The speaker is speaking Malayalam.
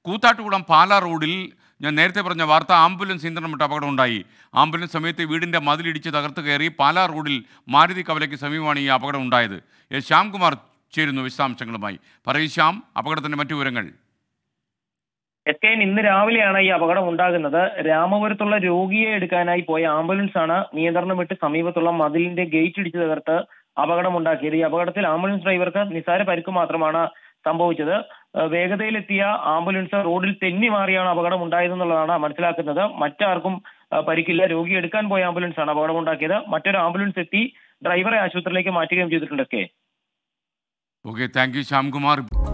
കൂത്താട്ടുകുളം പാലാ റോഡിൽ ഞാൻ നേരത്തെ പറഞ്ഞ വാർത്ത ആംബുലൻസ് ഇന്ധനം വിട്ട് അപകടം ഉണ്ടായി ആംബുലൻസ് സമയത്ത് വീടിൻ്റെ മതിലിടിച്ച് തകർത്ത് കയറി പാലാ റോഡിൽ മാരുതി കവലയ്ക്ക് സമീപമാണ് ഈ അപകടം ഉണ്ടായത് എസ് ശ്യാംകുമാർ ചേരുന്നു വിശദാംശങ്ങളുമായി പറയൂ ശ്യാം അപകടത്തിൻ്റെ മറ്റു വിവരങ്ങൾ എസ് കെ ഇന്ന് രാവിലെയാണ് ഈ അപകടം ഉണ്ടാകുന്നത് രാമപുരത്തുള്ള രോഗിയെ എടുക്കാനായി പോയ ആംബുലൻസ് ആണ് നിയന്ത്രണം വിട്ട് സമീപത്തുള്ള മതിലിന്റെ ഗേറ്റ് ഇടിച്ചു തകർത്ത് അപകടം ഉണ്ടാക്കിയത് ഈ അപകടത്തിൽ ആംബുലൻസ് ഡ്രൈവർക്ക് നിസാര പരിക്ക് മാത്രമാണ് സംഭവിച്ചത് ഏഹ് വേഗതയിലെത്തിയ ആംബുലൻസ് റോഡിൽ തെന്നി മാറിയാണ് അപകടം ഉണ്ടായതെന്നുള്ളതാണ് മനസ്സിലാക്കുന്നത് മറ്റാർക്കും ഏഹ് പരിക്കില്ല രോഗി എടുക്കാൻ പോയ ആംബുലൻസ് ആണ് അപകടം ഉണ്ടാക്കിയത് മറ്റൊരു ആംബുലൻസ് എത്തി ഡ്രൈവറെ ആശുപത്രിയിലേക്ക് മാറ്റുകയും ചെയ്തിട്ടുണ്ട് S K okay thank you Shyamkumar